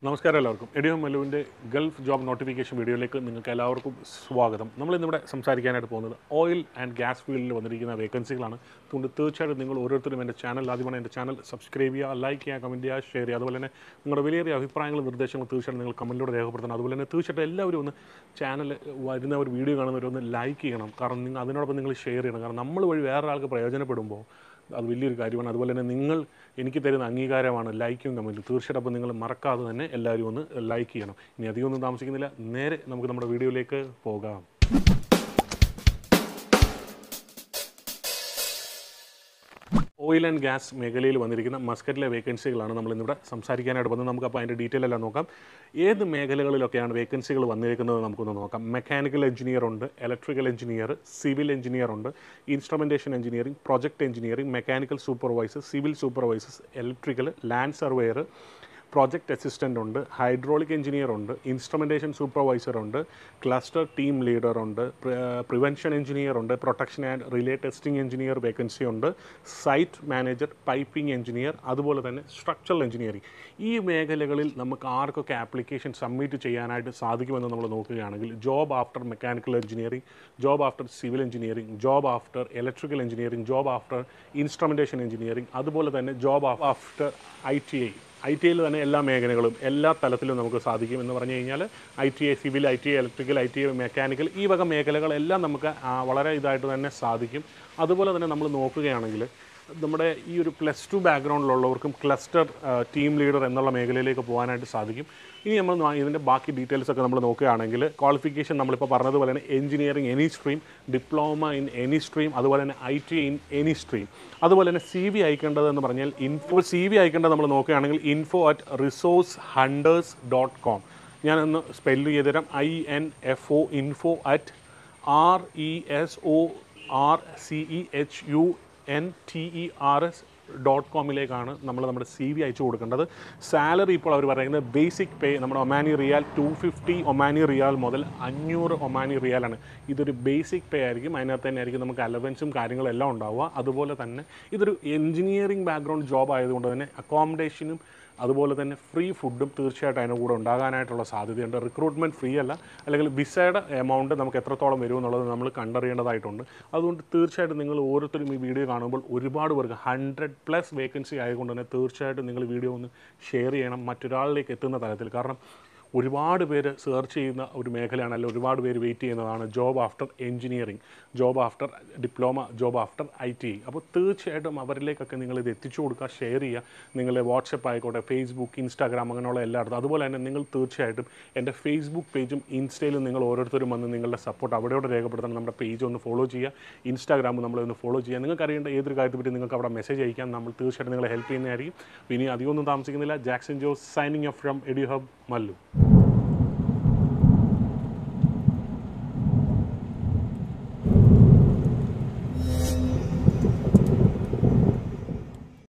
നമസ്കാരം എല്ലാവർക്കും എഡിയോ മല്ലുവിൻ്റെ ഗൾഫ് ജോബ് നോട്ടിഫിക്കേഷൻ വീഡിയോയിലേക്ക് നിങ്ങൾക്ക് എല്ലാവർക്കും സ്വാഗതം നമ്മൾ ഇന്നിവിടെ സംസാരിക്കാനായിട്ട് പോകുന്നത് ഓയിൽ ആൻഡ് ഗ്യാസ് ഫീൽഡിൽ വന്നിരിക്കുന്ന വേക്കൻസികളാണ് അതുകൊണ്ട് തീർച്ചയായിട്ടും നിങ്ങൾ ഓരോരുത്തരും എൻ്റെ ചാനൽ ആദ്യമാണ് എൻ്റെ ചാനൽ സബ്സ്ക്രൈബ് ചെയ്യുക ലൈക്ക് ചെയ്യുക കമൻറ്റ് ചെയ്യുക ഷെയർ ചെയ്യുക അതുപോലെ തന്നെ നിങ്ങളുടെ വലിയ അഭിപ്രായങ്ങളും നിർദ്ദേശങ്ങളും തീർച്ചയായിട്ടും നിങ്ങൾ കമൻറ്റിലൂടെ രേഖപ്പെടുത്തണം അതുപോലെ തന്നെ തീർച്ചയായിട്ടും എല്ലാവരും ഒന്ന് ചാനൽ വരുന്ന ഒരു വീഡിയോ കാണുന്നവരൊന്ന് ലൈക്ക് ചെയ്യണം കാരണം നിങ്ങൾ അതിനോടൊപ്പം നിങ്ങൾ ഷെയർ ചെയ്യണം കാരണം നമ്മൾ വഴി വേറെ ആൾക്ക് പ്രയോജനപ്പെടുമ്പോൾ അത് വലിയൊരു കാര്യമാണ് അതുപോലെ തന്നെ നിങ്ങൾ എനിക്ക് തരുന്ന അംഗീകാരമാണ് ലൈക്കും കമൻറ്റും തീർച്ചയായിട്ടും അപ്പോൾ നിങ്ങൾ മറക്കാതെ തന്നെ എല്ലാവരും ഒന്ന് ലൈക്ക് ചെയ്യണം ഇനി അധികമൊന്നും താമസിക്കുന്നില്ല നേരെ നമുക്ക് നമ്മുടെ വീഡിയോയിലേക്ക് പോകാം ഓയിൽ ആൻഡ് ഗ്യാസ് മേഖലയിൽ വന്നിരിക്കുന്ന മസ്കറ്റിലെ വേക്കൻസികളാണ് നമ്മൾ ഇന്നിവിടെ സംസാരിക്കാനായിട്ട് വന്നത് നമുക്ക് അപ്പോൾ അതിൻ്റെ ഡീറ്റെയിൽ എല്ലാം നോക്കാം ഏത് മേഖലകളിലൊക്കെയാണ് വേക്കൻസികൾ വന്നിരിക്കുന്നത് നമുക്കൊന്ന് നോക്കാം മെക്കാനിക്കൽ എഞ്ചിനീയർ ഉണ്ട് ഇലക്ട്രിക്കൽ എഞ്ചിനീയർ സിവിൽ എഞ്ചിനീയർ ഉണ്ട് instrumentation engineering project engineering mechanical supervisor civil supervisors electrical land surveyor project assistant ഉണ്ട് ഹൈഡ്രോളിക് എഞ്ചിനീയർ ഉണ്ട് ഇൻസ്ട്രുമെൻറ്റേഷൻ സൂപ്പർവൈസർ ഉണ്ട് ക്ലസ്റ്റർ ടീം ലീഡർ ഉണ്ട് പ്രിവെൻഷൻ എഞ്ചിനീയർ ഉണ്ട് protection and relay testing engineer vacancy ഉണ്ട് site manager piping engineer അതുപോലെ തന്നെ structural engineering ഈ മേഖലകളിൽ നമുക്ക് ആർക്കൊക്കെ ആപ്ലിക്കേഷൻ സബ്മിറ്റ് ചെയ്യാനായിട്ട് സാധിക്കുമെന്ന് നമ്മൾ നോക്കുകയാണെങ്കിൽ job after mechanical engineering job after civil engineering job after electrical engineering job after instrumentation engineering അതുപോലെ തന്നെ job after I T I I T ഐയിൽ തന്നെ എല്ലാ മേഖലകളും എല്ലാ തലത്തിലും നമുക്ക് സാധിക്കും എന്ന് പറഞ്ഞു കഴിഞ്ഞാൽ I T I civil I T I electrical I T I mechanical ഈ വക മേഖലകളെല്ലാം നമുക്ക് ആ, വളരെ ഇതായിട്ട് തന്നെ സാധിക്കും അതുപോലെ തന്നെ നമ്മൾ നോക്കുകയാണെങ്കിൽ നമ്മുടെ ഈ ഒരു പ്ലസ് ടു ബാക്ക്ഗ്രൗണ്ടിലുള്ളവർക്കും ക്ലസ്റ്റർ ടീം ലീഡർ എന്നുള്ള മേഖലയിലേക്ക് പോകാനായിട്ട് സാധിക്കും ഇനി നമ്മൾ നോ- ഇതിൻ്റെ ബാക്കി ഡീറ്റെയിൽസ് ഒക്കെ നമ്മൾ നോക്കുകയാണെങ്കിൽ ക്വാളിഫിക്കേഷൻ നമ്മളിപ്പോൾ പറഞ്ഞതുപോലെ തന്നെ engineering any stream diploma in any stream അതുപോലെ തന്നെ I T in any stream അതുപോലെ തന്നെ സി വി അയക്കേണ്ടത് എന്ന് പറഞ്ഞാൽ ഇൻഫോ സി വി അയക്കേണ്ടത് നമ്മൾ നോക്കുകയാണെങ്കിൽ info at resource hunters dot com ഞാനൊന്ന് സ്പെല്ല് ചെയ്തുതരാം I N F O info at R E S O U R C E H U N T E R S കോമിലേക്കാണ് നമ്മൾ നമ്മുടെ C V അയച്ചു കൊടുക്കേണ്ടത് സാലറി ഇപ്പോൾ അവർ പറയുന്നത് basic pay നമ്മുടെ Omani riyal two fifty Omani riyal മുതൽ അഞ്ഞൂറ് ഒമാനി റിയാലാണ് ഇതൊരു ബേസിക് പേ ആയിരിക്കും അതിനകത്ത് തന്നെ ആയിരിക്കും നമുക്ക് അലവൻസും കാര്യങ്ങളും എല്ലാം ഉണ്ടാവുക അതുപോലെ തന്നെ ഇതൊരു എഞ്ചിനീയറിംഗ് ബാക്ക്ഗ്രൗണ്ട് ജോബ് ആയതുകൊണ്ട് തന്നെ അക്കോമഡേഷനും അതുപോലെ തന്നെ ഫ്രീ ഫുഡും തീർച്ചയായിട്ടും അതിൻ്റെ കൂടെ ഉണ്ടാകാനായിട്ടുള്ള സാധ്യതയുണ്ട് റിക്രൂട്ട്മെൻറ്റ് ഫ്രീ അല്ല അല്ലെങ്കിൽ വിസയുടെ എമൗണ്ട് നമുക്ക് എത്രത്തോളം വരും എന്നുള്ളത് നമ്മൾ കണ്ടറിയേണ്ടതായിട്ടുണ്ട് അതുകൊണ്ട് തീർച്ചയായിട്ടും നിങ്ങൾ ഓരോരുത്തരും ഈ വീഡിയോ കാണുമ്പോൾ ഒരുപാട് പേർക്ക് ഹൺഡ്രഡ് പ്ലസ് വേക്കൻസി ആയതുകൊണ്ട് തന്നെ തീർച്ചയായിട്ടും നിങ്ങൾ വീഡിയോ ഒന്ന് ഷെയർ ചെയ്യണം മറ്റൊരാളിലേക്ക് എത്തുന്ന തരത്തിൽ കാരണം ഒരുപാട് പേര് സെർച്ച് ചെയ്യുന്ന ഒരു മേഖലയാണ് അല്ലെങ്കിൽ ഒരുപാട് പേര് വെയിറ്റ് ചെയ്യുന്നതാണ് job after engineering job after diploma job after I T അപ്പോൾ തീർച്ചയായിട്ടും അവരിലേക്കൊക്കെ നിങ്ങൾ ഇത് എത്തിച്ചു കൊടുക്കുക ഷെയർ ചെയ്യുക നിങ്ങളുടെ വാട്സപ്പ് ആയിക്കോട്ടെ ഫേസ്ബുക്ക് ഇൻസ്റ്റാഗ്രാം അങ്ങനെയുള്ള എല്ലായിടത്തും അതുപോലെ തന്നെ നിങ്ങൾ തീർച്ചയായിട്ടും എൻ്റെ ഫേസ്ബുക്ക് പേജും ഇൻസ്റ്റയിലും നിങ്ങൾ ഓരോരുത്തരും വന്ന് നിങ്ങളുടെ സപ്പോർട്ട് അവിടെയോടെ രേഖപ്പെടുത്തണം നമ്മുടെ പേജ് ഒന്ന് ഫോളോ ചെയ്യുക ഇൻസ്റ്റാഗ്രാം നമ്മളൊന്ന് ഫോളോ ചെയ്യുക നിങ്ങൾക്ക് അറിയേണ്ട ഏതൊരു കാര്യത്തെ പറ്റി നിങ്ങൾക്ക് അവിടെ മെസ്സേജ് അയക്കാം നമ്മൾ തീർച്ചയായിട്ടും നിങ്ങളെ ഹെൽപ്പ് ചെയ്യുന്നതായിരിക്കും അപ്പോൾ ഇനി അധികമൊന്നും താമസിക്കുന്നില്ല Jackson Jose signing off from ED hub Mallu